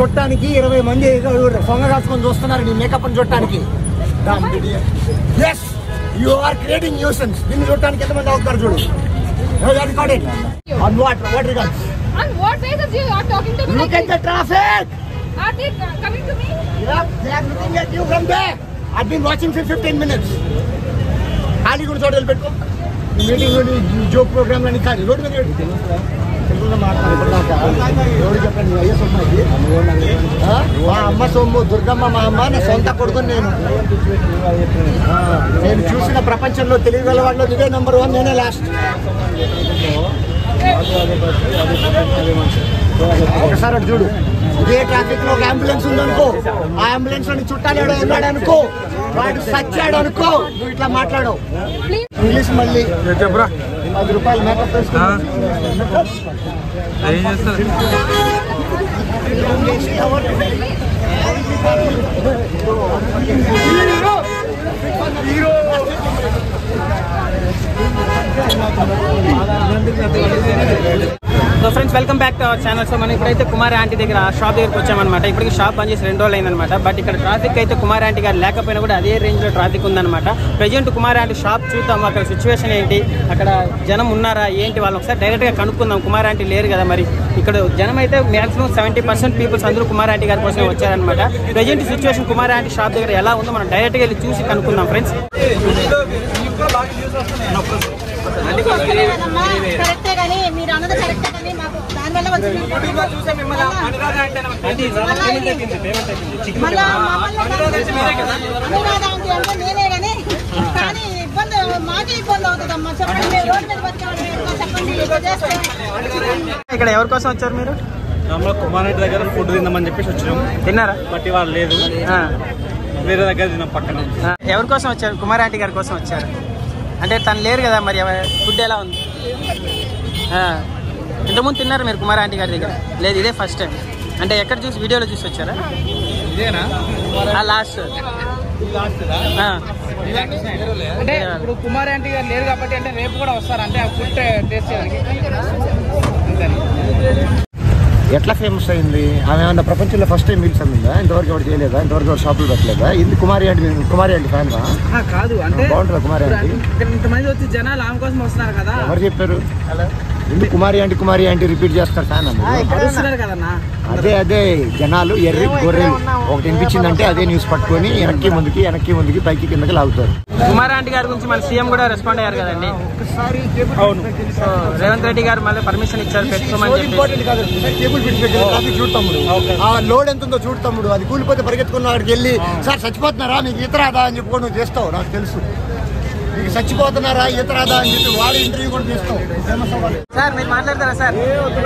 చూడటానికి ఇరవై మంది సొంగ కాసుకొని చూస్తున్నారు నీ మేకప్ అని చూడటానికి yes you are creating nuisance దీన్ని చూడటానికి ఎంతమంది అవుతారు చూడు recorded on what what records On what basis you are talking to me look like at the traffic this? Are they uh, coming to me? They are looking at you from there I been watching for 15 minutes ఖాళీ కూడా చోట పెట్టుకో meeting joke programme అని ఖాళీ road మీద పెట్టు. తెలుగులో మాట్లాడు ఇప్పటిదాకా. ఎవరు చెప్పండి నీ అయ్యే సొమ్ము ఇది? ఆ? మా అమ్మ సొమ్ము దుర్గమ్మ మా అమ్మ నా సొంత కొడుకుని నేను ఆ, నేను చూసిన ప్రపంచంలో తెలియగల వాళ్ళు ఇదే నెంబర్ వన్ నేనే లాస్ట్ ఒకసారి అటు చూడు ఇదే ట్రాఫిక్ లో ఒక అంబులెన్స్ ఉందనుకో ఆ అంబులెన్స్ లో చుట్టాలు ఎవడో ఉన్నాడు అనుకో వాడు సచ్చాడు అనుకో నువ్వు ఇట్లా మాట్లాడవు Please. ఇంగ్లీష్ మళ్ళీ చెప్పరా పది రూపాయలు మేకప్ వేసుకున్నా ఏం చేస్తారు so friends welcome back to our channel so మనం ఇప్పుడైతే కుమార్ ఆంటీ దగ్గర షాప్ దగ్గరకు వచ్చామన్నమాట ఇప్పటికి షాప్ బంద్ చేసి రెండు రోజులు అయిందనమాట బట్ ఇక్కడ ట్రాఫిక్ అయితే కుమార్ ఆంటీ గారు లేకపోయినా కూడా అదే రేంజ్ లో ట్రాఫిక్ ఉందన్నమాట ప్రజెంట్ కుమార్ ఆంటీ షాప్ చూద్దాం అక్కడ సిచ్యువేషన్ ఏంటి అక్కడ జనం ఉన్నారా ఏంటి వాళ్ళని ఒకసారి డైరెక్ట్ గా కనుక్కుందాం కుమార్ ఆంటీ లేరు కదా మరి ఇక్కడ జనం అయితే మాక్సిమం సెవెంటీ పర్సెంట్ పీపుల్స్ అందరూ కుమార్ ఆంటీ గారి కోసమే వచ్చారనమాట present situation Kumar aunty shop దగ్గర ఎలా ఉందో మనం డైరెక్ట్ గా వెళ్ళి చూసి కనుక్కుందాం ఫ్రెండ్స్ కరెక్టేనమ్మా, కరెక్టే కానీ మీరు అన్నది కరెక్టే కానీ మాకు దానివల్ల వచ్చిన మళ్ళా ఇది- మళ్ళా మమ్మల్ని అనురాధ ఆంటీ అంటే నేనే కానీ కానీ ఇబ్బంది మాకే ఇబ్బంది అవుతుందమ్మా చెప్పండి మీరు రోడ్డు మీద బతికేవాళ్ళు ఎట్లా చెప్పండి ఇట్లా చేస్తే ఇక్కడ ఎవరి కోసం వచ్చారు మీరు మామూలుగా కుమారెడ్డి దగ్గర ఫుడ్ తిందామని చెప్పేసి వచ్చినాం తిన్నారా బట్ ఇవాళ లేదు ఆ. వేరే దగ్గర తిన్నాం పక్కన ఆ, ఎవరి కోసం వచ్చారు కుమార్ ఆంటీ గారి కోసం వచ్చారు అంటే తను లేరు కదా మరి ఎవ- ఫుడ్ ఎలా ఉంది ఆ, ఇంతకుముందు తిన్నారు మీరు కుమార్ ఆంటీ గారి దగ్గర లేదు ఇదే ఫస్ట్ టైం అంటే ఎక్కడ చూసి వీడియోలో చూసి వచ్చారా ఇదేనా లాస్ట్ అంటే ఇప్పుడు కుమార్ ఆంటీ గారు లేరు కాబట్టి అంటే రేపు కూడా వస్తారు అంటే ఆ ఫుడ్ టేస్ట్ చేయడానికి అంతేనా ఎట్లా ఫేమస్ అయింది ఆమె ఏమన్నా ప్రపంచంలో ఫస్ట్ టైం మీల్స్ అమ్మిందా ఇంతవరకు ఎవరు చేయలేదా ఇంతవరకు ఎవరు షాపులు పెట్టలేదా ఇది కుమారి అంటే కుమారి అంటే ఫ్యాన్ ఆ, కాదు అంటే బాగుంటుందా కుమారి ఇప్పుడు ఆంటీ ఇక్కడ ఇంతమంది వచ్చి జనాలు ఆమె కోసం వస్తున్నారు కదా ఎవరు చెప్పారు ఎందుకు Kumari aunty Kumari aunty repeat చేస్తారు ఫ్యాన్ వస్తున్నారు కదన్నా అదే అదే జనాలు ఎర్రి గొర్రెలు ఒకటి వినిపించిందంటే అదే న్యూస్ పట్టుకొని వెనక్కి ముందుకి వెనక్కి ముందుకి పైకి కిందకి లాగుతారు కుమార్ ఆంటీ గారి గురించి మన సీఎం కూడా రెస్పాండ్ అయ్యారు కదండి అవును సో రేవంత్ రెడ్డి గారు మళ్ళీ పర్మిషన్ ఇచ్చారు పెట్టుకోమని చెప్పేసి ఇంపార్టెంట్ కాదు కేబుల్ ఫిట్ పెట్టారు ట్రాఫిక్ చూడు తమ్ముడు ఆ లోడ్ ఎంత ఉందో చూడు తమ్ముడు అది కూలిపోతే పరిగెత్తుకున్న వాడికి వెళ్ళి సార్ చచ్చిపోతున్నారా మీకు ఈత రాదా అని చెప్పుకొని నువ్వు చేస్తావు నాకు తెలుసు మీకు చచ్చిపోతున్నారా ఈత రాదా అని చెప్పి వాడి ఇంటర్వ్యూ కూడా తీస్తావు ఫేమస్ అవ్వాలి సార్ మీరు మాట్లాడతారా సార్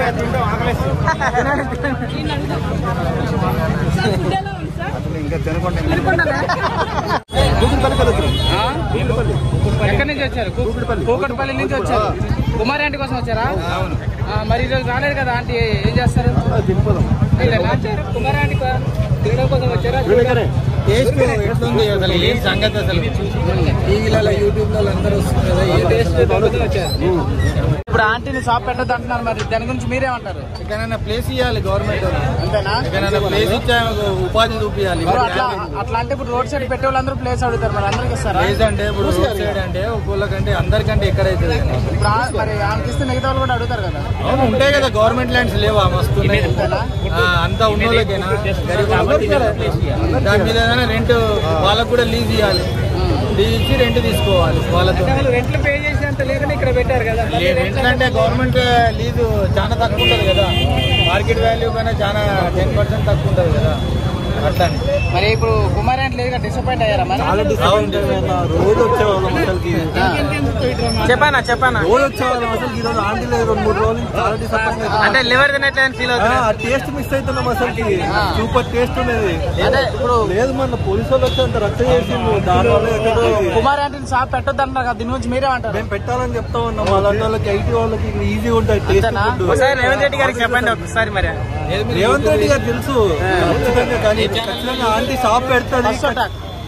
ఎక్కడి నుంచి వచ్చారు కూకట్పల్లి నుంచి వచ్చారు కుమార్ ఆంటీ కోసం వచ్చారా ఆ, మరి ఈరోజు రాలేదు కదా ఆంటీ ఏం చేస్తారు ఇదేనా? కుమార్ ఆంటీ కో- తినడం కోసం వచ్చారా టేస్ట్ ఎట్లుంది అసలు ఏం సంగతి అసలు టీవీలలో యూట్యూబ్లలో అందరూ వస్తుంది కదా ఏ టేస్ట్ కోసం వచ్చారు ఇప్పుడు ఆంటీని షాప్ పెట్టద్దు అంటున్నారు మరి దాని గురించి మీరేమంటారు ఎక్కడైనా ప్లేస్ ఇవ్వాలి గవర్నమెంట్ అంతేనా ఎక్కడైనా ప్లేస్ ఇచ్చా ఉపాధి చూపించాలి ఇప్పుడు అట్లా అట్లా అంటే ఇప్పుడు రోడ్ సైడ్ పెట్టే వాళ్ళందరూ ప్లేస్ అడుగుతారు మరి అందరికి ఇస్తారా ప్లేస్ అంటే ఇప్పుడు రోడ్ సైడ్ అంటే ఒక్కొక్కకంటే అందరికంటే ఎక్కడైతుంది ఇప్పుడు ఆ- మరి ఆమెకి ఇస్తే మిగతా వాళ్ళు కూడా అడుగుతారు కదా అవును ఉంటాయి కదా గవర్నమెంట్ ల్యాండ్స్ లేవా మస్తు ఉన్నాయి. ఆ, అంతా ఉన్నోళ్ళకేనా గరీబ్ వాళ్ళకి దాని మీద ఏదైనా రెంట్ వాళ్ళకు కూడా లీజ్ ఇవ్వాలి లీజ్ ఇచ్చి రెంట్ తీసుకోవాలి వాళ్ళతో రెంట్లు పే చేసేంత లేదని ఇక్కడ పెట్టారు కదా రెంట్ అంటే గవర్నమెంట్ లీజు చాలా తక్కువ ఉంటుంది కదా మార్కెట్ వాల్యూ కన్నా చాలా టెన్ పర్సెంట్ తక్కువ ఉంటుంది కదా అట్లా మరి ఇప్పుడు కుమార్ అంటే లేదు డిసప్పాయింట్ అయ్యారా మరి రోజు వచ్చేవాళ్ళం అసలుకి చెప్పానా చెప్పానా రోజు వచ్చేవాళ్ళం అసలు ఈ రోజు ఆంటీ లేదు రెండు మూడు రోజులు చాలా డిసప్పాయింట్ అంటే లివర్ తినట్లేదని ఫీల్ అవుతున్నా టేస్ట్ మిస్ అవుతున్నాం అసలుకి సూపర్ టేస్ట్ ఉన్నది అదే ఇప్పుడు లేదు మన పోలీసు వాళ్ళు వచ్చి అంత రచ్చ చేసిండు దాని వల్ల ఎక్కడో కుమార్ ఆంటీని షాప్ పెట్టొద్దు అంటున్నారు కదా దీని గురించి మీరేమంటారు మేము పెట్టాలని చెప్తా ఉన్నాం అలాంటి వాళ్ళకి ఐటీ వాళ్ళకి ఈజీ ఉంటుంది టేస్ట్ అంతేనా? ఒకసారి రేవంత్ రెడ్డి గారికి చెప్పండి ఒకసారి మరి రేవంత్ రెడ్డి గారు తెలుసు ఖచ్చితంగా కానీ ఖచ్చితంగా ఆంటీ షాప్ పెడుతుంది ఫస్ట్ అటాక్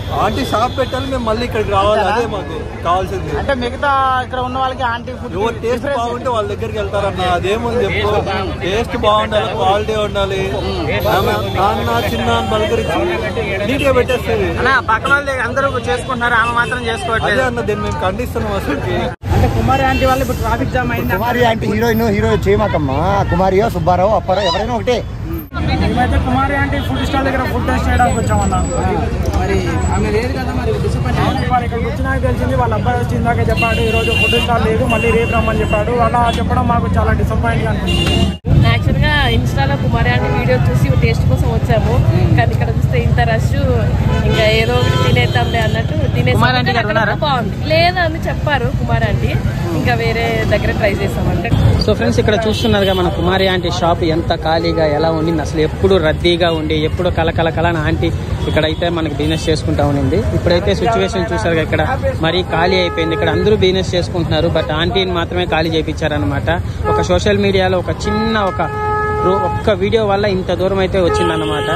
ఆంటీ షాప్ పెట్టాలి మేము మళ్ళీ ఇక్కడికి రావాలి అదే మాకు కావాల్సింది అంటే మిగతా ఇక్కడ ఉన్న వాళ్ళకి ఆంటీ ఫుడ్ ఎవరు టేస్ట్ బాగుంటే వాళ్ళ దగ్గరికి వెళ్తారన్న అదేముంది చెప్పు టేస్ట్ బాగుండాలి క్వాలిటీ ఉండాలి ఆమె నాన్న చిన్న అని పలకరించి నీట్గా పెట్టేస్తుంది అన్న పక్కన వాళ్ళు అందరూ చేసుకుంటున్నారు ఆమె మాత్రం అదే చేసుకోవట్లేదు అన్న దీన్ని మేము ఖండిస్తున్నాం అసలుకి అంటే కుమారి ఆంటీ వాళ్ళు ఇప్పుడు ట్రాఫిక్ జామ్ అయింది కుమారి అంటే హీరోయిన్ హీరో చేయమాకమ్మా కుమారియో సుబ్బారావు అప్పారావు ఎవరైనా ఒకటే మేమైతే కుమారి ఆంటీ ఫుడ్ స్టాల్ దగ్గర ఫుడ్ టెస్ట్ చేయడానికి వచ్చామన్నా మరి ఆమె లేదు కదా మరి డిసప్పాయింట్ వాళ్ళు ఇక్కడికి వచ్చినాక తెలిసింది వాళ్ళ అబ్బాయి వచ్చి ఇందాక చెప్పాడు ఈ రోజు ఫుడ్ స్టాల్ లేదు మళ్ళీ రేపు రమ్మని చెప్పాడు అలా చెప్పడం మాకు చాలా డిసప్పాయింట్ అనిపించింది యాక్చువల్గా ఇన్స్టాలో కుమారి అంటే వీడియో చూసి టేస్ట్ కోసం వచ్చాము కానీ ఇక్కడ చూస్తే ఇంత రష్ ఇంకా ఏదో ఒకటి తినేద్దాంలే అన్నట్టు తినేసి కుమారి ఆంటీ గారు ఉన్నారా? బాగుంది లేదని చెప్పారు కుమార్ ఆంటీ ఇంకా వేరే దగ్గర ట్రై చేసామంటే సో ఫ్రెండ్స్ ఇక్కడ చూస్తున్నారుగా మన కుమారి ఆంటీ షాప్ ఎంత ఖాళీగా ఎలా ఉండింది అసలు ఎప్పుడు రద్దీగా ఉండి ఎప్పుడు కలకల కల ఆంటీ ఇక్కడైతే మనకి బిజినెస్ చేసుకుంటా ఉండింది ఇప్పుడైతే సిచ్యువేషన్ చూసారుగా ఇక్కడ మరీ ఖాళీ అయిపోయింది ఇక్కడ అందరూ బిజినెస్ చేసుకుంటున్నారు బట్ ఆంటీని మాత్రమే ఖాళీ చేయించారనమాట ఒక సోషల్ మీడియాలో ఒక చిన్న ఒక రో- ఒక్క వీడియో వల్ల ఇంత దూరం అయితే వచ్చిందన్నమాట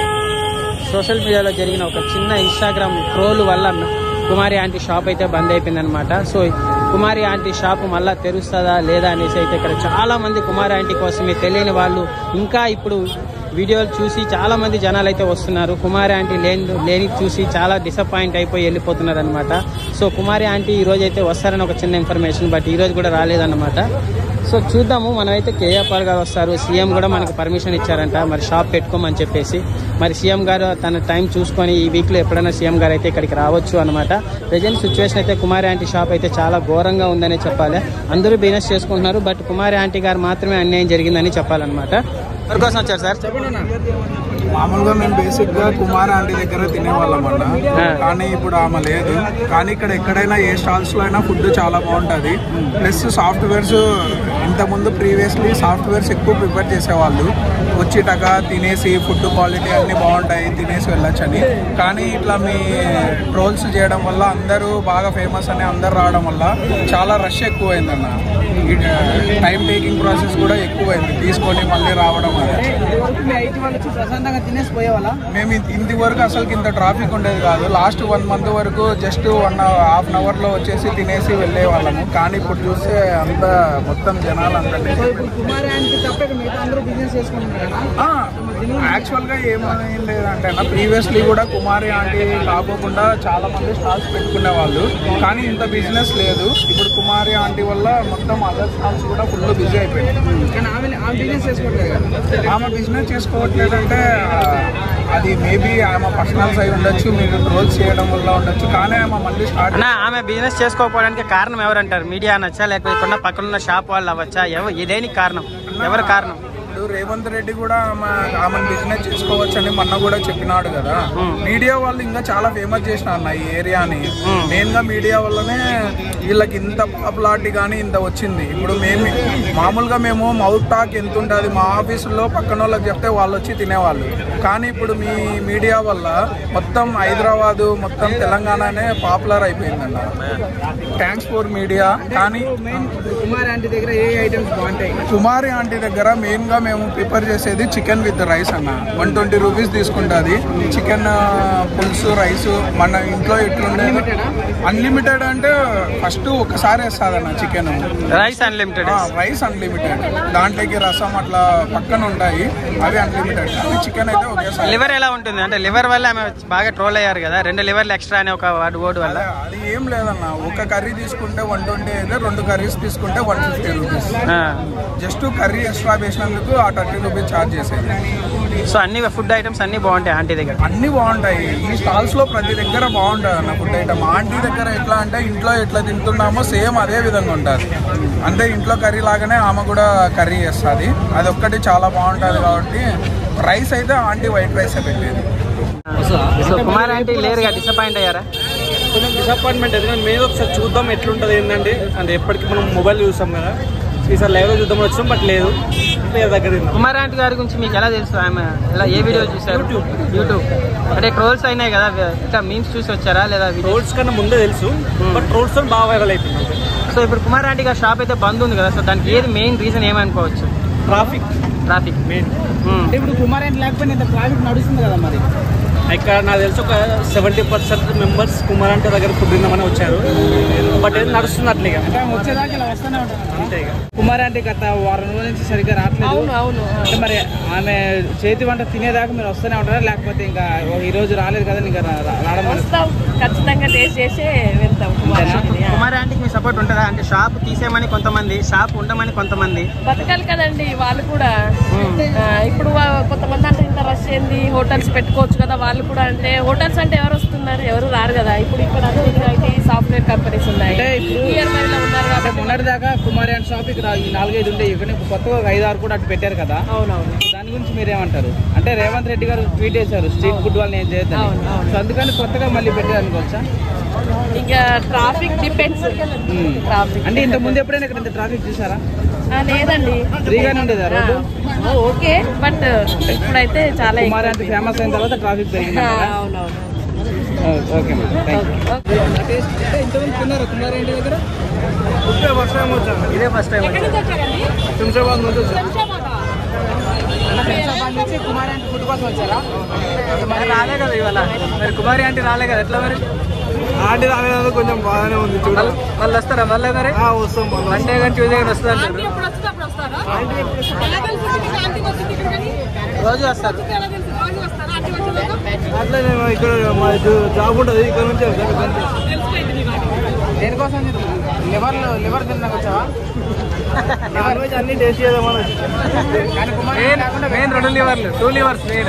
సోషల్ మీడియాలో జరిగిన ఒక చిన్న ఇన్స్టాగ్రామ్ ట్రోల్ వల్ల కుమారి ఆంటీ షాప్ అయితే బంద్ అయిపోయింది అనమాట సో కుమారి ఆంటీ షాప్ మళ్ళా తెరుస్తుందా లేదా అనేసి అయితే ఇక్కడ చాలా మంది కుమారి ఆంటీ కోసమే తెలియని వాళ్ళు ఇంకా ఇప్పుడు వీడియోలు చూసి చాలా మంది జనాలు అయితే వస్తున్నారు కుమారి ఆంటీ లేని లేని చూసి చాలా డిసప్పాయింట్ అయిపోయి వెళ్ళిపోతున్నారు అనమాట సో కుమారి ఆంటీ ఈ రోజు అయితే వస్తారని ఒక చిన్న ఇన్ఫర్మేషన్ బట్ ఈ రోజు కూడా రాలేదన్నమాట సో చూద్దాము మనమైతే కేఏపాల్ గారు వస్తారు సీఎం కూడా మనకు పర్మిషన్ ఇచ్చారంట మరి షాప్ పెట్టుకోమని చెప్పేసి మరి సీఎం గారు తన టైం చూసుకొని ఈ వీక్లో ఎప్పుడైనా సీఎం గారు అయితే ఇక్కడికి రావచ్చు అనమాట ప్రజెంట్ సిచ్యువేషన్ అయితే కుమారి ఆంటీ షాప్ అయితే చాలా ఘోరంగా ఉందనే చెప్పాలి అందరూ బిజినెస్ చేసుకుంటున్నారు బట్ కుమారి ఆంటీ గారు మాత్రమే అన్యాయం జరిగిందని చెప్పాలన్నమాట ఎవరికోసం వచ్చారు సార్ మామూలుగా మేము బేసిక్ గా కుమార్ ఆంటీ దగ్గర తినేవాళ్ళం అన్న ఆ. కానీ ఇప్పుడు ఆమె లేదు కానీ ఇక్కడ ఎక్కడైనా ఏ స్టాల్స్ లో అయినా ఫుడ్ చాలా బాగుంటది ప్లస్ సాఫ్ట్వేర్స్ ఇంతకుముందు ప్రీవియస్లీ సాఫ్ట్వేర్స్ ఎక్కువ ప్రిపేర్ చేసేవాళ్ళు వచ్చేటక తినేసి ఫుడ్ క్వాలిటీ అన్ని బాగుంటాయి తినేసి వెళ్ళొచ్చని కానీ ఇట్లా మీ ట్రోల్స్ చేయడం వల్ల అందరూ బాగా ఫేమస్ అని అందరు రావడం వల్ల చాలా రష్ ఎక్కువైందన్న టైం టేకింగ్ ప్రాసెస్ కూడా ఎక్కువైంది తీసుకొని మళ్ళీ రావడం అనేది మీ ఐటీ వాళ్ళు వచ్చి ప్రశాంతంగా తినేసి పోయేవాళ్ళ మేము ఇంత- ఇంటి వరకు అసలు ఇంత ట్రాఫిక్ ఉండేది కాదు లాస్ట్ వన్ మంత్ వరకు just one half an hour లో వచ్చేసి తినేసి వెళ్ళే వాళ్ళము కానీ ఇప్పుడు చూస్తే అంత మొత్తం జనాలు అంతా ఇప్పుడు కుమారి ఆంటీ తప్ప ఇక మిగతా అందరూ బిజినెస్ చేసుకుంటున్నారా యాక్చువల్ గా ఏమైంది లేదంటే ప్రీవియస్లీ కూడా కుమారి ఆంటీ కాకోకుండా చాలా మంది స్టాల్స్ పెట్టుకునే వాళ్ళు కానీ ఇంత బిజినెస్ లేదు ఇప్పుడు కుమారి ఆంటీ వల్ల మొత్తం అదర్ స్టాల్స్ కూడా ఫుల్ బిజీ అయిపోయింది కానీ ఆమె ఆమె బిజినెస్ చేసుకోవట్లేదు కదా ఆమె బిజినెస్ చేసుకోవట్లేదంటే ఆ, అది మేబీ ఆమె పర్సనల్స్ అయి ఉండొచ్చు మీరు ట్రోల్స్ చేయడం వల్ల ఉండొచ్చు కానీ ఆమె మళ్ళీ స్టార్ట్ అన్న ఆమె బిజినెస్ చేసుకోకపోవడానికి కారణం ఎవరంటారు మీడియా అనొచ్చా లేకపోతే ఇక్కడ పక్కన ఉన్న షాప్ వాళ్ళు అవ్వచ్చా ఎవ ఇదేనికి కారణం ఎవరు కారణం ఇప్పుడు రేవంత్ రెడ్డి కూడా ఆమె ఆమెను బిజినెస్ చేసుకోవచ్చని మొన్న కూడా చెప్పినాడు కదా మీడియా వాళ్ళు ఇంకా చాలా ఫేమస్ చేసిన అన్న ఈ ఏరియాని మెయిన్ గా మీడియా వల్లనే వీళ్ళకి ఇంత పాపులారిటీ కానీ ఇంత వచ్చింది ఇప్పుడు మేము మామూలుగా మేము మౌత్ టాక్ ఎంత ఉంటుంది మా ఆఫీసులో పక్కన వాళ్ళకి చెప్తే వాళ్ళు వచ్చి తినేవాళ్ళు కానీ ఇప్పుడు మీ మీడియా వల్ల మొత్తం హైదరాబాదు మొత్తం తెలంగాణనే పాపులర్ అయిపోయిందన్న థ్యాంక్స్ ఫర్ మీడియా కానీ మెయిన్ కుమారి ఆంటీ దగ్గర ఏ ఐటమ్స్ బాగుంటాయి కుమారి ఆంటీ దగ్గర మెయిన్ గా మేము ప్రిపేర్ చేసేది చికెన్ విత్ రైస్ అన్న వన్ ట్వంటీ రూపీస్ తీసుకుంటుంది చికెన్ పులుసు రైస్ మన ఇంట్లో ఎట్లుండే అన్లిమిటెడ్ అంటే ఫస్ట్ ఒకసారి వేస్తుంది అన్న chicken rice unlimited rice unlimited దాంట్లోకి రసం అట్లా పక్కన ఉంటాయి అవి అన్లిమిటెడ్ అవి చికెన్ అయితే ఒకేసారి లివర్ ఎలా ఉంటుంది అంటే లివర్ వల్ల ఆమె బాగా ట్రోల్ అయ్యారు కదా రెండు లివర్లు ఎక్స్ట్రా అనే ఒక వాడు ఓడు వల్ల అదే, అది ఏం లేదన్న ఒక కర్రీ తీసుకుంటే వన్ ట్వంటీ అయితే రెండు కర్రీస్ తీసుకుంటే వన్ ఫిఫ్టీ రూపీస్ ఆ. జస్ట్ కర్రీ ఎక్స్ట్రా వేసినందుకు ఆ థర్టీ రూపీస్ ఛార్జ్ చేసేది సో అన్ని ఫుడ్ ఐటమ్స్ అన్ని బాగుంటాయి ఆంటీ దగ్గర అన్ని బాగుంటాయి ఈ స్టాల్స్ లో ప్రతి దగ్గర బాగుంటుంది అన్న ఫుడ్ ఐటమ్ ఆంటీ దగ్గర ఎట్లా అంటే ఇంట్లో ఎట్లా తింటున్నామో సేమ్ అదే విధంగా ఉంటుంది అంటే ఇంట్లో కర్రీ లాగానే ఆమె కూడా కర్రీ చేస్తుంది అది ఒక్కటి చాలా బాగుంటుంది కాబట్టి రైస్ అయితే ఆంటీ వైట్ రైస్ పెట్టేది సో కుమార్ ఆంటీ లేరుగా డిసప్పాయింట్ అయ్యారా కొంచెం డిసప్పాయింట్మెంట్ ఎందుకంటే మేము ఒకసారి చూద్దాం ఎట్లుంటుంది ఏంటంటే అంటే ఎప్పటికీ మనం మొబైల్ చూస్తాం కదా ఈసారి లైవ్లో చూద్దామని వచ్చాం బట్ లేదు లేదు దగ్గర తిన్నాం కుమార్ ఆంటీ గారి గురించి మీకు ఎలా తెలుసు ఆమె ఎలా ఏ వీడియో చూసారు యూట్యూబ్ అంటే ట్రోల్స్ అయినాయి కదా ఇంకా మీమ్స్ చూసి వచ్చారా లేదా videos? రోడ్స్ కన్నా ముందే తెలుసు బట్ రోడ్స్ తో బాగా వైరల్ అయిపోయింది సో ఇప్పుడు కుమార్ ఆంటీ గారి షాప్ అయితే బంద్ ఉంది కదా సో దానికి ఏది మెయిన్ రీజన్ ఏమనుకోవచ్చు ట్రాఫిక్ ట్రాఫిక్ మెయిన్ అంటే ఇప్పుడు కుమారి ఆంటీ లేకపోయినా ఇంత ట్రాఫిక్ నడుస్తుంది కదా మరి ఇక్కడ నాకు తెలిసి ఒక సెవెంటీ పర్సెంట్ మెంబర్స్ కుమారంటే దగ్గర ఫుడ్ తిందామని వచ్చారు బట్ ఏది నడుస్తుంది అట్లే ఇక. వచ్చేదాకా ఇలా వస్తూనే ఉంటారు అంతే ఇక కుమార్ అంటే గత వారం రోజుల నుంచి సరిగ్గా రావట్లేదు అవును అవును అంటే మరి ఆమె చేతి వంట తినేదాకా మీరు వస్తూనే ఉంటారా లేకపోతే ఇంకా ఓ ఈ రోజు రాలేదు కదా ఇంకా రా- రా- రావడం అని- వస్తాం ఖచ్చితంగా టేస్ట్ చేసే వెళ్తాం కుమార్ ఆంటీని. కుమార్ ఆంటీకి మీ సపోర్ట్ ఉంటుందా అంటే షాప్ తీసేయమని కొంతమంది షాప్ ఉండమని కొంతమంది బతకాలి కదండి వాళ్ళు కూడా ఆ, ఇప్పుడు వా- కొంతమంది అంటే ఇంత రష్ ఏంది హోటల్స్ పెట్టుకోవచ్చు కదా వాళ్ళు కూడా అంటే హోటల్స్ అంటే ఎవరు వస్తున్నారు ఎవరు రారు కదా ఇప్పుడు ఇక్కడ ఐటీ సాఫ్ట్వేర్ కంపెనీస్ ఉన్నాయి అంటే ఇప్పుడు- నియర్ బై లో ఉన్నారు అంటే కాబట్టి మొన్నటి దాకా కుమారి అండ్ షాప్ ఇక్కడ ఈ నాలుగైదు ఉండే ఇక్కడ ఇప్పుడు కొత్తగా ఒక ఐదు ఆరు కూడా అటు పెట్టారు కదా అవునవును దాని గురించి మీరేమంటారు అంటే రేవంత్ రెడ్డి గారు ట్వీట్ చేశారు స్ట్రీట్ ఫుడ్ వాళ్ళని ఏం చేయొద్దని అవును, అవును. సో అందుకని కొత్తగా మళ్ళీ పెట్టారు అనుకోవచ్చా ఇంకా ట్రాఫిక్ డిపెండ్స్ ట్రాఫిక్ అంటే ఇంత ముందు ఎప్పుడైనా ఇక్కడ ఇంత ట్రాఫిక్ చూసారా లేదండి ఫ్రీగానే ఉండేదా రోడ్డు ఆ, ఓకే బట్ ఇప్పుడైతే చాలా ఎక్కువ. కుమారి అంటే ఫేమస్ అయిన తర్వాత ట్రాఫిక్ పెరిగింది ఆ, కదా అవునవును okay madam thank you okay. ఇంతమంది తిన్నారు కుమారి ఇంటి దగ్గర ఫస్ట్ టైం వచ్చాను ఇదే ఫస్ట్ టైం శంషాబాద్ నుంచి వచ్చాను శంషాబాద్ నుంచి కుమారి అంటే ఫుడ్ కోసం వచ్చారా మరి రాలే కదా ఇవాళ మరి కుమారి ఆంటీ రాలే కదా ఎట్లా మరి ఆంటీ రాలేదు కొంచెం బాగానే ఉంది చూడ మళ్ళీ మళ్ళీ వస్తారా మళ్ళీ మరి ఆ, వస్తాం మళ్ళీ మండే కానీ ట్యూస్డే కానీ వస్తుంది అంటారు ఎప్పుడు వస్తుందో అప్పుడు వస్తారా ఎలా తెలుసు మీకు ఆంటీ వచ్చింది ఇక్కడికని? రోజు వస్తారు ఎలా తెలుసు రోజు వస్తారా ఆంటీ వచ్చేదాకా అట్లా నేను ఇక్కడ మా జాబ్ ఉంటుంది ఇక్కడ నుంచి వెళ్తాను ఇక్కడ నుంచి. తెలిసిపోయింది నీకు ఆంటీ. దేనికోసం లివర్ లివర్ తిన్నాక వచ్చావా నాన్ వెజ్ అన్ని టేస్ట్ చేద్దామని వచ్చాను. కానీ కుమారి మెయిన్ మెయిన్ రెండు లివర్లు టూ లివర్స్ మెయిన్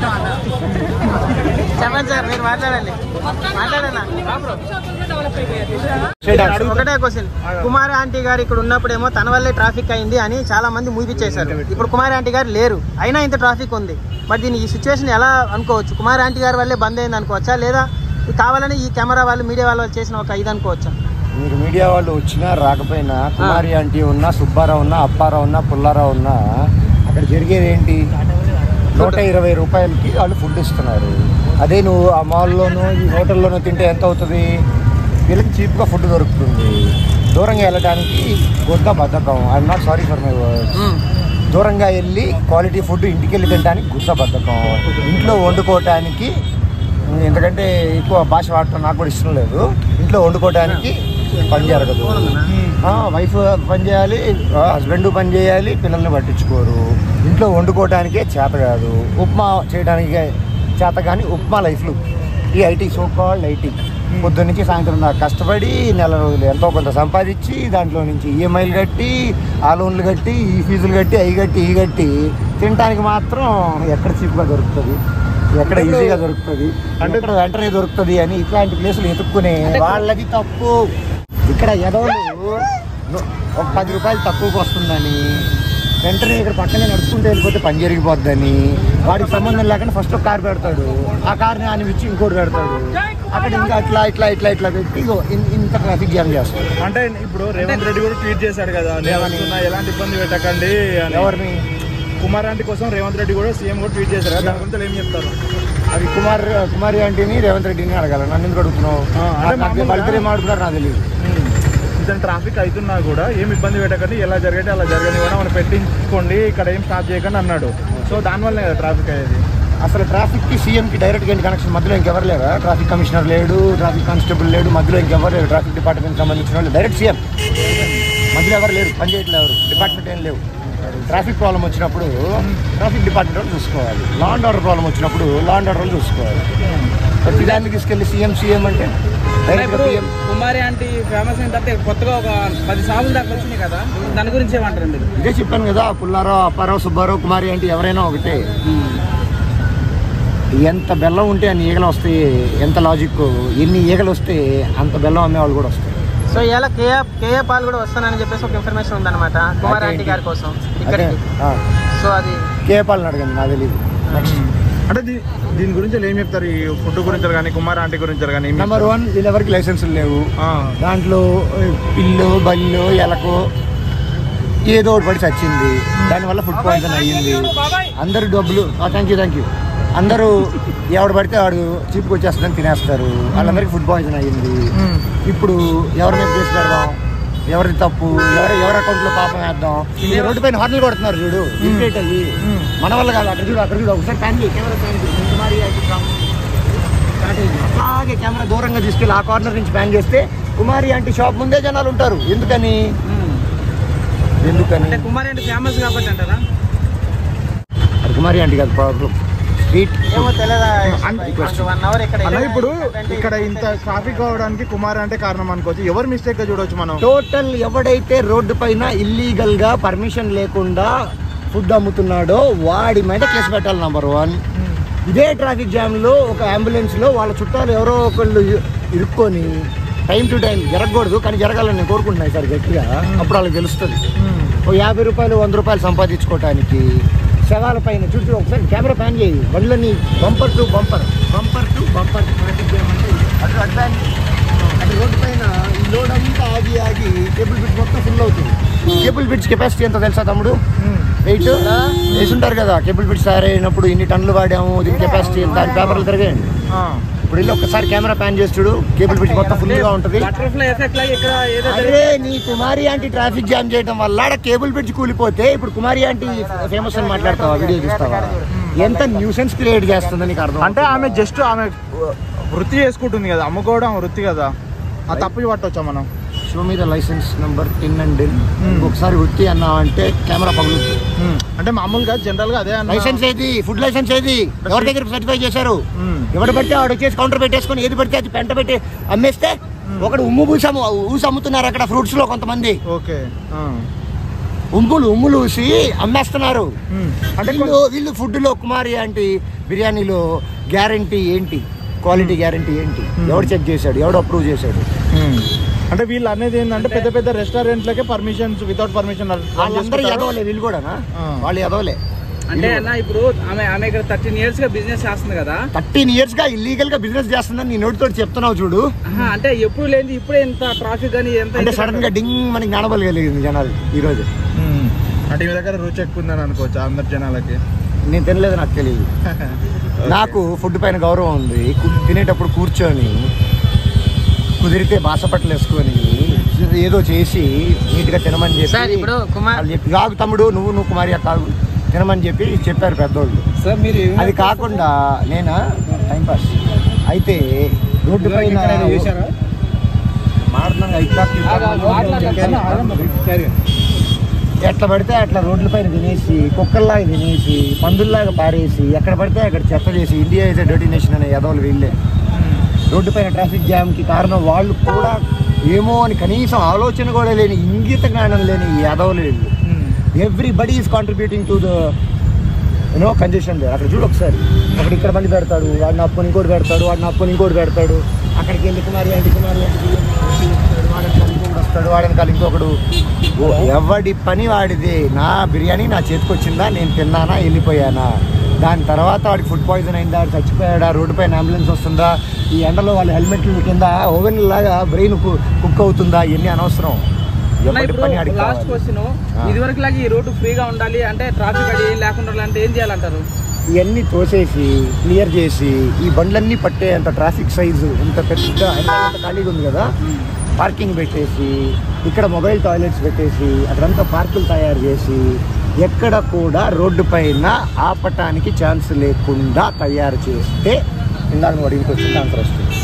చెప్పండి సార్ మీరు మాట్లాడండి మాట్లాడనా షాపులు డెవలప్ అయిపోయాయి ఒకటే క్వశ్చన్ కుమారి ఆంటీ గారు ఇక్కడ ఉన్నప్పుడేమో తన వల్లే ట్రాఫిక్ అయింది అని చాలా మంది మూపిచ్చేశారు ఇప్పుడు కుమారి ఆంటీ గారు లేరు అయినా ఇంత ట్రాఫిక్ ఉంది మరి దీని ఈ సిచ్యువేషన్ ఎలా అనుకోవచ్చు కుమారి ఆంటీ గారి వల్లే బంద్ అయింది అనుకోవచ్చా లేదా ఇది కావాలని ఈ కెమెరా వాళ్ళు మీడియా వాళ్ళు చేసిన ఒక ఇది అనుకోవచ్చా మీరు మీడియా వాళ్ళు వచ్చినా రాకపోయినా కుమారి ఆంటీ ఉన్నా సుబ్బారావు ఉన్నా అప్పారావు ఉన్నా పుల్లారావు ఉన్నా అక్కడ జరిగేది ఏంటి నూట ఇరవై రూపాయలకి వాళ్ళు ఫుడ్ ఇస్తున్నారు అదే నువ్వు ఆ మాల్లోనూ ఈ హోటల్లోనూ తింటే ఎంత అవుతుంది వీళ్ళకి చీప్గా ఫుడ్ దొరుకుతుంది దూరంగా వెళ్ళడానికి గొద్ద బద్ధకం I'm not sorry for my words దూరంగా వెళ్ళి క్వాలిటీ ఫుడ్ ఇంటికి వెళ్ళి తినడానికి గుద్ద బద్ధకం ఇంట్లో వండుకోవటానికి ఎందుకంటే ఎక్కువ భాష వాడటం నాకు కూడా ఇష్టం లేదు ఇంట్లో వండుకోవడానికి పని జరగదు వైఫ్ పని చేయాలి హస్బెండ్ పని చేయాలి పిల్లల్ని పట్టించుకోరు ఇంట్లో వండుకోవడానికే చేత కాదు ఉప్మా చేయడానికే చేత కానీ ఉప్మా లైఫ్లు ఈ ఐటీ సో కాల్డ్ ఐటీ పొద్దున్న నుంచి సాయంత్రం దాకా కష్టపడి నెల రోజులు ఎంతో కొంత సంపాదించి దాంట్లో నుంచి ఈఎంఐలు కట్టి ఆ లోన్లు కట్టి ఈ ఫీజులు కట్టి అవి కట్టి ఈ కట్టి తినడానికి మాత్రం ఎక్కడ చీప్గా దొరుకుతుంది ఎక్కడ ఈజీగా దొరుకుతుంది అంటే ఇక్కడ వెంటనే దొరుకుతుంది అని ఇట్లాంటి ప్లేసులు ఎత్తుక్కునే వాళ్ళది తప్పు ఇక్కడ ఎదవలు ను- ఒక పది రూపాయలు తక్కువకి వస్తుందని వెంటనే ఇక్కడ పక్కనే నడుచుకుంటూ వెళ్ళిపోతే పని జరిగిపోద్దని వాడికి సంబంధం లేకుండా ఫస్ట్ ఒక కార్ పెడతాడు ఆ కార్ని ఆయన ఇచ్చి ఇంకోటి పెడతాడు అక్కడ ఇంకా ఇట్లా ఇట్లా ఇట్లా ఇట్లా పెట్టి ఇగో ఇన్- ఇంత ట్రాఫిక్ జామ్ చేస్తాడు అంటే ఇప్పుడు రేవంత్ రెడ్డి కూడా ట్వీట్ చేశాడు కదా నేను ఏమని? వస్తున్నా, ఎలాంటి ఇబ్బంది పెట్టకండి అని ఎవరిని కుమార్ ఆంటీ కోసం రేవంత్ రెడ్డి కూడా సీఎం కూడా ట్వీట్ చేశారు కదా దాని గురించి ఏం చెప్తారు అది కుమార్ కుమారి ఆంటీని రేవంత్ రెడ్డిని అడగాల నన్ను ఎందుకు అడుగుతున్నావు ఆ, అంటే నాకు మామూలుగా- వాళ్ళిద్దరు ఏం ఆడుతున్నారు నాకు తెలియదు ఇంత ట్రాఫిక్ అవుతున్నా కూడా ఏం ఇబ్బంది పెట్టకండి ఎలా జరిగితే అలా జరగని కూడా మనం పెట్టించుకోండి ఇక్కడ ఏం స్టాప్ చేయకండి అన్నాడు సో దానివల్లనే కదా ట్రాఫిక్ అయ్యేది అసలు ట్రాఫిక్ కి సీఎం కి డైరెక్ట్ గా కనెక్షన్ మధ్యలో ఇంకెవరు లేరా ట్రాఫిక్ కమిషనర్ లేడు ట్రాఫిక్ కానిస్టేబుల్ లేడు మధ్యలో ఇంకెవరు లేరు ట్రాఫిక్ డిపార్ట్మెంట్ సంబంధించిన వాళ్ళు డైరెక్ట్ సీఎం మధ్యలో ఎవరు లేరు పని చేయట్లేదు ఎవరు డిపార్ట్మెంట్ ఏం లేవు ట్రాఫిక్ ప్రాబ్లం వచ్చినప్పుడు ట్రాఫిక్ డిపార్ట్మెంట్ వాళ్ళు చూసుకోవాలి లా అండ్ ఆర్డర్ ప్రాబ్లం వచ్చినప్పుడు లా అండ్ ఆర్డర్ వాళ్ళు చూసుకోవాలి ప్రతి దాన్ని తీసుకెళ్లి సీఎం సీఎం అంటే డైరెక్ట్ ఇప్పుడు సీఎం కుమారి ఆంటీ ఫేమస్ అయిన తర్వాత కొత్తగా ఒక పది సాగులు దాకా వచ్చినాయి కదా దాని గురించి ఏమంటారు మీరు ఇదే చెప్పాను కదా పుల్లారావు అప్పారావు సుబ్బారావు కుమారి అంటే ఎవరైనా ఒకటే ఎంత బెల్లం ఉంటే అన్ని ఈగలు వస్తాయి ఎంత లాజిక్ ఎన్ని ఈగలు వస్తే అంత బెల్లం అమ్మేవాళ్ళు కూడా వస్తాయి సో ఇలా కేఏ కేఏ పాల్ కూడా వస్తానని చెప్పేసి ఒక ఇన్ఫర్మేషన్ ఉందన్నమాట కుమార్ ఆంటీ గారి కోసం అదే ఇక్కడికి ఆ, సో అది కేపాలని అడగండి నాకు తెలియదు నెక్స్ట్ అంటే దీ- దీని గురించి ఏం చెప్తారు ఈ ఫుడ్ గురించి కానీ కుమార్ ఆంటీ గురించి కానీ ఏం నెంబర్ చెప్తారు? వన్ వీళ్ళెవరికి లైసెన్సులు లేవు ఆ, దాంట్లో ఏ, పిల్లు బల్లు ఎలకు ఏదో ఒకటి పడి చచ్చింది దానివల్ల ఫుడ్ పాయిజన్ అయ్యింది అందరూ డబ్బులు థ్యాంక్ యూ థ్యాంక్ యూ అందరూ ఎవడు పడితే వాడు చీప్కి వచ్చేస్తుందని తినేస్తారు వాళ్ళందరికీ ఫుడ్ పాయిజన్ అయ్యింది ఇప్పుడు ఎవరి మీద కేసు పెడదాం ఎవరిది తప్పు ఎవరి ఎవరి అకౌంట్లో పాపం వేద్దాం ఈ రోడ్డు పైన హార్న్లు కొడుతున్నారు చూడు ఇరిటేట్ అయ్యి మన వల్ల కాదు అక్కడ చూడు అక్కడ చూడు ఒకసారి ఫ్యామిలీ కెమెరా ఫ్యామిలీ స్టార్ట్ అయింది అలాగే కెమెరా దూరంగా తీసుకెళ్ళి ఆ కార్నర్ నుంచి ప్యాన్ చేస్తే కుమారి ఆంటీ షాప్ ముందే జనాలు ఉంటారు ఎందుకని ఎందుకని అంటే కుమార్ అంటే ఫేమస్ కాబట్టి అంటారా అది కుమారి ఆంటీ కాదు ప్రాబ్లం స్ట్రీట్ ఏమో తెలియదా అంటే వన్ అవర్ ఇక్కడ అన్న ఇప్పుడు ఇక్కడ ఇంత ట్రాఫిక్ అవడానికి కుమార్ అంటే కారణం అనుకోవచ్చు ఎవరు మిస్టేక్ గా చూడొచ్చు మనం టోటల్ ఎవడైతే రోడ్డు పైన ఇల్లీగల్ గా పర్మిషన్ లేకుండా ఫుడ్ అమ్ముతున్నాడో వాడి మీద కేసు పెట్టాలి నంబర్ వన్ ఇదే ట్రాఫిక్ జామ్ లో ఒక అంబులెన్స్ లో వాళ్ళ చుట్టాలు ఎవరో ఒకళ్ళు ఇ- ఇరుక్కొని టైం టు టైం జరగకూడదు కానీ జరగాలని నేను కోరుకుంటున్నాను సార్ గట్టిగా అప్పుడు వాళ్ళకి తెలుస్తుంది ఓ యాభై రూపాయలు వంద రూపాయలు సంపాదించుకోవటానికి శవాల పైన చూసి ఒకసారి కెమెరా ప్యాన్ చేయి బండ్లని bumper to bumper bumper to bumper traffic jam అంటే ఇది. అటు అటు ప్యాన్ చేయి. అటు రోడ్డు పైన ఈ లోడ్ అంతా ఆగి ఆగి కేబుల్ బ్రిడ్జ్ మొత్తం ఫుల్ అవుతుంది కేబుల్ బ్రిడ్జ్ కెపాసిటీ ఎంత తెలుసా తమ్ముడు వెయిట్ వేసి ఉంటారు కదా కేబుల్ బ్రిడ్జ్ తయారైనప్పుడు ఇన్ని టన్నులు వాడాము దీని కెపాసిటీ ఎంత అని పేపర్లు తిరగండి ఇప్పుడు వెళ్ళి ఒక్కసారి కెమెరా ప్యాన్ చేసి చూడు కేబుల్ బ్రిడ్జ్ మొత్తం ఫుల్ గా ఉంటుంది బటర్ఫ్లై ఎఫెక్ట్ లాగా ఇక్కడ ఏదో అరే నీ కుమారి ఆంటీ ట్రాఫిక్ జామ్ చేయడం వల్ల ఆడ కేబుల్ బ్రిడ్జ్ కూలిపోతే ఇప్పుడు కుమారి ఆంటీ ఫేమస్ అని మాట్లాడతావా వీడియో చూస్తావా ఎంత న్యూసెన్స్ క్రియేట్ చేస్తుందో నీకు అర్థం అంటే ఆమె జస్ట్ ఆమె వృత్తి చేసుకుంటుంది కదా అమ్ముకోవడం వృత్తి కదా ఆ తప్పు పట్టొచ్చా మనం షో మీద లైసెన్స్ నెంబర్ టెన్ అండ్ ఒకసారి వృత్తి అన్నావంటే కెమెరా పగులుతుంది అంటే మామూలుగా జనరల్ గా అదే అన్న లైసెన్స్ ఏది ఫుడ్ లైసెన్స్ ఏది ఎవరి దగ్గర సర్టిఫై చేశారు మ్మ్. ఎవడు పడితే వాడు వచ్చేసి కౌంటర్ పెట్టేసుకొని ఏది పడితే అది పెంట పెట్టి అమ్మేస్తే ఒకడు ఉమ్ము పూసి అమ్ము ఊసి అమ్ముతున్నారు అక్కడ ఫ్రూట్స్ లో కొంతమంది ఓకే ఆ. ఉమ్ములు ఉమ్ములు ఊసి అమ్మేస్తున్నారు మ్మ్. అంటే వీళ్ళు వీళ్ళు ఫుడ్ లో కుమారి అంటే బిర్యానీలో గ్యారంటీ ఏంటి క్వాలిటీ గ్యారంటీ ఏంటి ఎవడు చెక్ చేశాడు ఎవడు అప్రూవ్ చేశాడు మ్మ్. అంటే వీళ్ళు అనేది ఏంటంటే పెద్ద పెద్ద రెస్టారెంట్లకే పర్మిషన్స్ వితౌట్ పర్మిషన్ వాళ్ళందరూ ఎదవలే వీళ్ళు కూడానా ఆ. వాళ్ళు ఎదవలే అంటే అన్న ఇప్పుడు ఆమె ఆమె ఇక్కడ థర్టీన్ ఇయర్స్ గా బిజినెస్ చేస్తుంది కదా థర్టీన్ ఇయర్స్ గా ఇల్లీగల్ గా బిజినెస్ చేస్తుందని నీ నోటితో చెప్తున్నావు చూడు ఆహా, అంటే ఎప్పుడు లేని ఇప్పుడే ఇంత ట్రాఫిక్ అని ఎంత అంటే సడన్ గా డింగ్ మనకి జ్ఞానబలిగలిగింది జనాలు ఈ రోజు అంటే మీ దగ్గర రుచి ఎక్కువ ఉందని అనుకోవచ్చు అందరి జనాలకి నేను తినలేదు నాకు తెలియదు నాకు ఫుడ్ పైన గౌరవం ఉంది కు- తినేటప్పుడు కూర్చొని కుదిరితే బాసపట్లు వేసుకొని ఏదో చేసి నీట్ గా తినమని చెప్పి సార్, ఇప్పుడు కుమార్- వాళ్ళు చెప్పి కాదు తమ్ముడు నువ్వు నువ్వు కుమారి కాదు తినమని చెప్పి చెప్పారు పెద్దోళ్ళు సార్ మీరు అది కాకుండా నేనా టైంపాస్ అయితే రోడ్డు పైన మాట్లాడినాక ఎట్లా పడితే అట్లా రోడ్ల పైన తినేసి కుక్కల్లాగా తినేసి పందుల్లాగా పారేసి ఎక్కడ పడితే అక్కడ చెత్త చేసి ఇండియా ఇస్ డర్టీ నేషన్ అనే యదవులు వీళ్ళే రోడ్డు పైన ట్రాఫిక్ జామ్కి కారణం వాళ్ళు కూడా ఏమో అని కనీసం ఆలోచన కూడా లేని ఇంగిత జ్ఞానం లేని ఈ యదవులు వీళ్ళు everybody is contributing to the you know congestion అక్కడ చూడు ఒకసారి అక్కడ ఇక్కడ బండి పెడతాడు వాడిని అప్పుని ఇంకోటి పెడతాడు వాడిని అప్పుని ఇంకోటి పెడతాడు అక్కడికి వెళ్ళి కుమారి అంటే కుమారి అంటే వాడని కాలి ఇంకొకడు వస్తాడు వాడని కాలి ఇంకొకడు ఓ, ఎవడి పని వాడిదే నా బిర్యానీ నా చేతికి వచ్చిందా నేను తిన్నానా వెళ్ళిపోయానా దాని తర్వాత వాడికి ఫుడ్ పాయిజన్ అయిందా వాడు చచ్చిపోయాడా రోడ్డు పైన అంబులెన్స్ వస్తుందా ఈ ఎండలో వాళ్ళ హెల్మెట్ల కింద ఓవెన్ లాగా బ్రెయిన్ కుక్ అవుతుందా ఇవన్నీ అనవసరం ఎవడి ఇప్పుడు పని అడిగి లాస్ట్ క్వశ్చన్ ఇది వరకు లాగా ఈ రోడ్డు ఫ్రీగా ఉండాలి అంటే ట్రాఫిక్ అది ఏం లేకుండా ఉండాలంటే ఏం చేయాలంటారు ఇవన్నీ తోసేసి క్లియర్ చేసి ఈ బండ్లన్నీ పట్టే అంత ట్రాఫిక్ సైజు ఇంత పెద్ద ఎంత అంత ఖాళీగా ఉంది కదా పార్కింగ్ పెట్టేసి ఇక్కడ మొబైల్ టాయిలెట్స్ పెట్టేసి అక్కడంతా పార్కులు తయారు చేసి ఎక్కడ కూడా రోడ్డు పైన ఆపటానికి ఛాన్స్ లేకుండా తయారు చేస్తే ఇందాక నువ్వు అడిగిన క్వశ్చన్ ఆన్సర్ వస్తుంది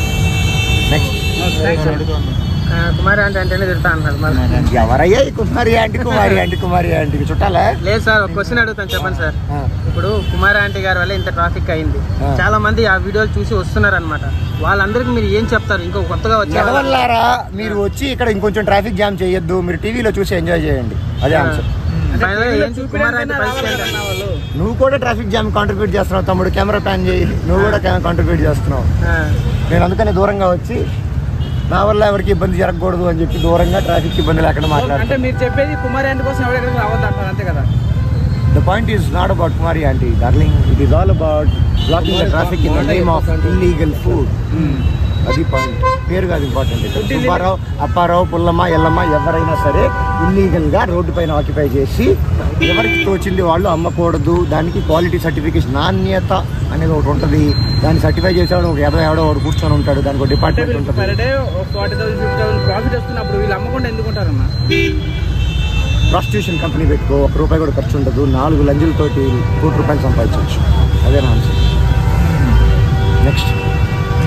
నెక్స్ట్ కుమార్ అంటే అంటేనే తిడతా అన్నాడు మరి ఎవరయ్యా ఈ కుమారి ఆంటీ కుమారి ఆంటీ కుమారి ఆంటీకి చుట్టాలా లేదు సార్ ఒక క్వశ్చన్ అడుగుతాను చెప్పండి సార్ ఆ. ఇప్పుడు కుమార్ ఆంటీ గారి వల్ల ఇంత ట్రాఫిక్ అయింది ఆ. చాలా మంది ఆ వీడియోలు చూసి వస్తున్నారు అనమాట వాళ్ళందరికీ మీరు ఏం చెప్తారు ఇంకో కొత్తగా వచ్చే వాళ్ళకి? ఎడవల్లారా మీరు వచ్చి ఇక్కడ ఇంకొంచెం ట్రాఫిక్ జామ్ చేయొద్దు మీరు టీవీలో చూసి ఎంజాయ్ చేయండి అదే ఆన్సర్ Final గా ఏం కుమార్ ఆంటీ పరిస్థితి ఏంటంటే? వాళ్ళు నువ్వు కూడా ట్రాఫిక్ జామ్ కాంట్రిబ్యూట్ చేస్తున్నావు తమ్ముడు కెమెరా ప్యాన్ చేయి నువ్వు కూడా కాంట్రిబ్యూట్ చేస్తున్నావు ఆ. నేను అందుకనే దూరంగా వచ్చి నా వల్ల ఎవరికి ఇబ్బంది జరగకూడదు అని చెప్పి దూరంగా ట్రాఫిక్ ఇబ్బంది లేకుండా అంటే మాట్లాడతాను మీరు చెప్పేది కుమార్ ఆంటీ కోసం ఎవరు ఎక్కడికి రావద్దు అంటారు అంతే కదా the point is not about Kumari aunty darling it is all about blocking the traffic in the name of illegal food అది పాయింట్ పేరు కాదు ఇంపార్టెంట్ సుబ్బారావు అప్పారావు పుల్లమ్మ ఎల్లమ్మ ఎవరైనా సరే ఇల్లీగల్ గా రోడ్డు పైన ఆక్యుపై చేసి ఎవరికి తోచింది వాళ్ళు అమ్మకూడదు దానికి క్వాలిటీ సర్టిఫికేషన్ నాణ్యత అనేది ఒకటి ఉంటుంది దాన్ని సర్టిఫై చేసేవాడు ఒక ఎవడో ఎవడో ఒకటి కూర్చొని ఉంటాడు దానికి ఒక అంటే డిపార్ట్మెంట్ వీళ్ళు ఉంటుంది per day forty thousand fifty thousand profit వస్తున్నప్పుడు వీళ్ళు అమ్మకుండా ఎందుకుంటారన్నా ప్రాస్టిట్యూషన్ కంపెనీ పెట్టుకో ఒక రూపాయి కూడా ఖర్చు ఉండదు నాలుగు లంజులతోటి కోటి రూపాయలు సంపాదించవచ్చు అదే నా ఆన్సర్ నెక్స్ట్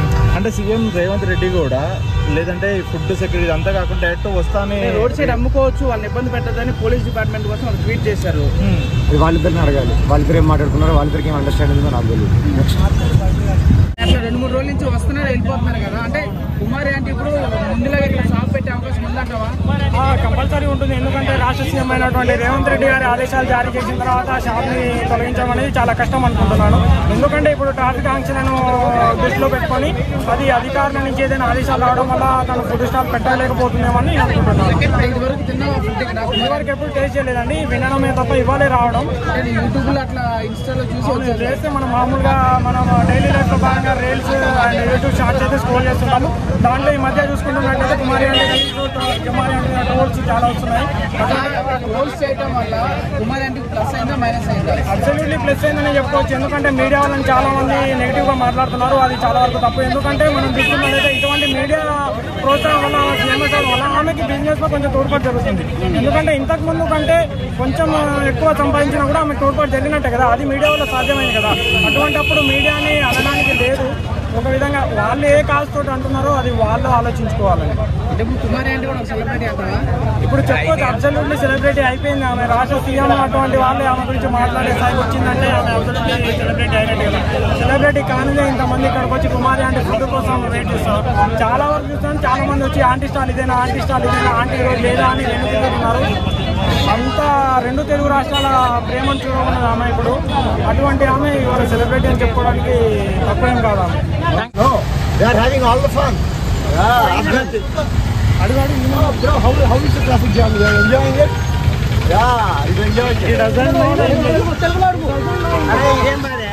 అంటే సీఎం రేవంత్ రెడ్డి కూడా లేదంటే ఫుడ్ సెక్యూరిటీ అంతా కాకుండా డైరెక్ట్ వస్తానే రోడ్ సైడ్ అమ్ముకోవచ్చు వాళ్ళని ఇబ్బంది పెట్టదని పోలీస్ డిపార్ట్మెంట్ కోసం వాళ్ళు ట్వీట్ చేశారు ఇది వాళ్ళిద్దరిని అడగాలి వాళ్ళిద్దరు ఏం మాట్లాడుకున్నారో వాళ్ళిద్దరికి ఏం అండర్స్టాండింగ్ ఉందో నాకు తెలియదు నెక్స్ట్ అట్లా రెండు మూడు రోజుల నుంచి వస్తున్నారు వెళ్ళిపోతున్నారు కదా అంటే కుమారి అంటే ఇప్పుడు ముందులాగా ఇక్కడ షాప్ పెట్టే అవకాశం ఉందంటావా కంపల్సరీ ఉంటుంది ఎందుకంటే రాష్ట్ర సీఎం అయినటువంటి రేవంత్ రెడ్డి గారి ఆదేశాలు జారీ చేసిన తర్వాత ఆ షాప్ని తొలగించడం అనేది చాలా కష్టం అనుకుంటున్నాను ఎందుకంటే ఇప్పుడు ట్రాఫిక్ ఆంక్షలను దృష్టిలో పెట్టుకొని అది అధికారుల నుంచి ఏదైనా ఆదేశాలు రావడం వల్ల తను ఫుడ్ స్టాల్ పెట్టలేకపోతుందేమని నేను అనుకుంటున్నాను ఇదివరకు తిన్నావా ఫుడ్ ఇక్కడ ఇదివరకు ఎప్పుడు టేస్ట్ చేయలేదండి వినడమే తప్ప ఇవ్వాలే రావడం యూట్యూబ్ లో అట్లా ఇన్స్టాలో చూసి అవును, వచ్చారు చేస్తే మనం మామూలుగా మనం డైలీ లైఫ్ లో భాగంగా రీల్స్ అండ్ యూట్యూబ్ షార్ట్స్ అయితే స్క్రోల్ చేస్తుంటాము దాంట్లో ఈ మధ్య చూసుకుంటున్నట్టయితే కుమారి అంటే కుమారి అంటే ట్రోల్స్ చాలా వస్తున్నాయి రోల్స్ చేయడం వల్ల కుమారి అంటే ప్లస్ అయిందా మైనస్ అయిందా అబ్సల్యూట్లీ ప్లస్ అయిందని చెప్పుకోవచ్చు ఎందుకంటే మీడియా వాళ్ళని చాలా మంది నెగిటివ్ గా మాట్లాడుతున్నారు అది చాలా వరకు తప్పు ఎందుకంటే మనం చూసుకున్నట్లయితే ఇటువంటి మీడియా ప్రోత్సాహం వల్ల ఫేమస్ అవడం వల్ల ఆమెకి బిజినెస్ లో కొంచెం తోడ్పాటు జరుగుతుంది ఎందుకంటే ఇంతకు ముందు కంటే కొంచెం ఎక్కువ సంపాదించినా కూడా ఆమెకు తోడ్పాటు జరిగినట్టే కదా అది మీడియా వల్ల సాధ్యమైంది కదా అటువంటప్పుడు మీడియాని అనడానికి లేదు ఒక విధంగా వాళ్ళు ఏ కాల్స్ తోటి అంటున్నారో అది వాళ్ళు ఆలోచించుకోవాలని అంటే ఇప్పుడు కుమారి అంటే కూడా ఒక సెలబ్రిటీ అంటావా ఇప్పుడు చెప్పుకోవచ్చు అబ్సల్యూట్లీ సెలబ్రిటీ అయిపోయింది ఆమె రాష్ట్ర సీఎం అటువంటి వాళ్ళే ఆమె గురించి మాట్లాడే స్థాయికి వచ్చిందంటే ఆమె అబ్సల్యూట్లీ సెలబ్రిటీ అయినట్టు కదా సెలబ్రిటీ కానిదే ఇంతమంది ఇక్కడికి వచ్చి కుమారి అంటే ఫుడ్ కోసం వెయిట్ చేస్తారు చాలా వరకు చూస్తాను చాలా మంది వచ్చి ఆంటీ స్టాల్ ఇదేనా ఆంటీ స్టాల్ ఇదేనా ఆంటీ ఈరోజు లేదా అని రెండు తిరుగుతున్నారు అంతా రెండు తెలుగు రాష్ట్రాల ప్రేమను చూడమన్నది ఆమె ఇప్పుడు అటువంటి ఆమె ఇవాళ సెలబ్రిటీ అని చెప్పుకోవడానికి తక్కువేం కాదు ఆమె No, they are having all the fun. Yeah, absolutely. అడుగు అడుగు you know, bro, how, how is the traffic jam? You are enjoying it? Yeah, you enjoying it. He doesn't know the English. అరే ఇదేం బాధే?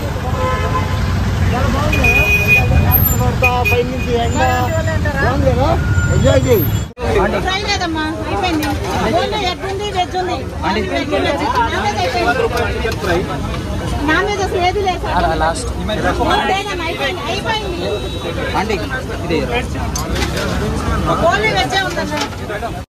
చాలా బాగుంది కదా? పడతా, పైనుంచి ఎండ. బాగుంది కదా? ఎంజాయ్ చేయి ఫ్రై లేదమ్మా అయిపోయింది ఓన్లీ ఎగ్ ఉంది వెజ్ ఉంది నాన్ వెజ్ అయిపోయింది నాన్ వెజ్ అసలు ఏది లేదు సార్. లాస్ట్ లేదమ్మా, అయిపోయింది అయిపోయింది అంటే ఇది ఓన్లీ వెజ్ ఉందమ్మా